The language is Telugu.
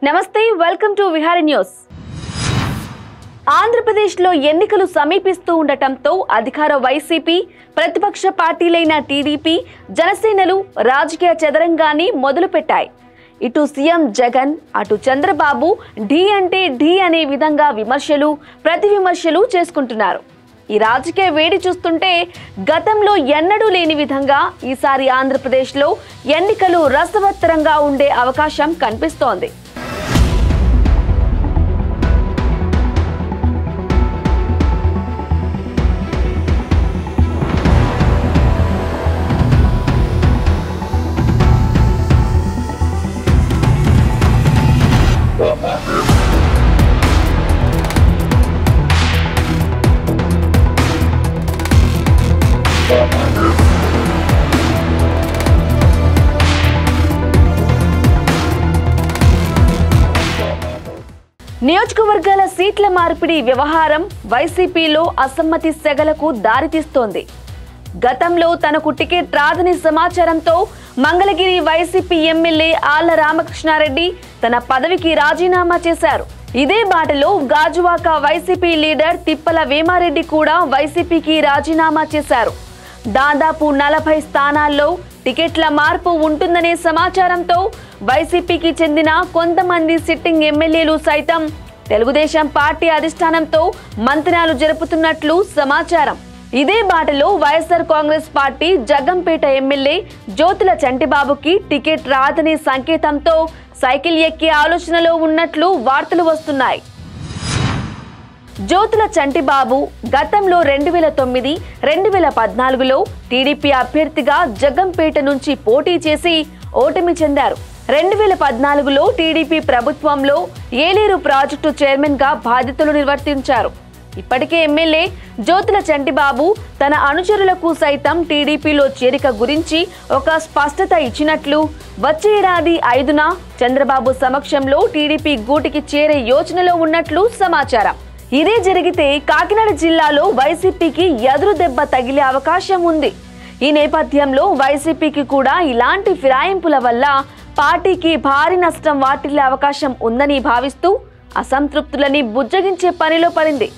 నమస్తే వెల్కమ్ టు విహారీ న్యూస్ ఆంధ్రప్రదేశ్లో ఎన్నికలు సమీపిస్తూ ఉండటంతో అధికార వైసీపీ ప్రతిపక్ష పార్టీలైన టీడీపీ జనసేనలు రాజకీయ చదరంగాన్ని మొదలుపెట్టాయి ఇటు సీఎం జగన్ అటు చంద్రబాబు ఢీ అంటే ఢీ అనే విధంగా విమర్శలు ప్రతి విమర్శలు చేసుకుంటున్నారు ఈ రాజకీయ వేడి చూస్తుంటే గతంలో ఎన్నడూ లేని విధంగా ఈసారి ఆంధ్రప్రదేశ్లో ఎన్నికలు రసవత్తరంగా ఉండే అవకాశం కనిపిస్తోంది నియోజకవర్గాల సీట్ల మార్పిడి వ్యవహారం వైసీపీలో అసమ్మతి సెగలకు దారితీస్తోంది గతంలో తనకు టికెట్ రాదని సమాచారంతో మంగళగిరి వైసీపీ ఎమ్మెల్యే ఆళ్ల రామకృష్ణారెడ్డి తన పదవికి రాజీనామా చేశారు ఇదే బాటలో గాజువాక వైసీపీ లీడర్ తిప్పల వేమారెడ్డి కూడా వైసీపీకి రాజీనామా చేశారు దాదాపు నలభై స్థానాల్లో టికెట్ల మార్పు ఉంటుందనే సమాచారంతో వైసీపీకి చెందిన కొంతమంది సిట్టింగ్ ఎమ్మెల్యేలు సైతం తెలుగుదేశం పార్టీ అధిష్టానంతో మంతనాలు జరుపుతున్నట్లు సమాచారం ఇదే బాటలో YSR Congress Party Jaggampeta MLA Jyothula చంటిబాబుకి టికెట్ రాదనే సంకేతంతో సైకిల్ ఎక్కే ఆలోచనలో ఉన్నట్లు వార్తలు వస్తున్నాయి జ్యోతుల చంటిబాబు గతంలో రెండు వేల తొమ్మిది రెండు వేల పద్నాలుగులో టీడీపీ అభ్యర్థిగా జగ్గంపేట నుంచి పోటీ చేసి ఓటమి చెందారు రెండు వేల పద్నాలుగులో టీడీపీ ప్రభుత్వంలో ఏలేరు ప్రాజెక్టు చైర్మన్ గా బాధ్యతలు నిర్వర్తించారు ఇప్పటికే ఎమ్మెల్యే జ్యోతుల చంటిబాబు తన అనుచరులకు సైతం టీడీపీలో చేరిక గురించి ఒక స్పష్టత ఇచ్చినట్లు వచ్చే ఏడాది ఐదున చంద్రబాబు సమక్షంలో టీడీపీ గూటికి చేరే యోచనలో ఉన్నట్లు సమాచారం ఇదే జరిగితే కాకినాడ జిల్లాలో వైసీపీకి ఎదురు దెబ్బ తగిలే అవకాశం ఉంది ఈ నేపథ్యంలో వైసీపీకి కూడా ఇలాంటి ఫిరాయింపుల వల్ల పార్టీకి భారీ నష్టం వాటిల్లే అవకాశం ఉందని భావిస్తూ అసంతృప్తులని బుజ్జగించే పనిలో పడింది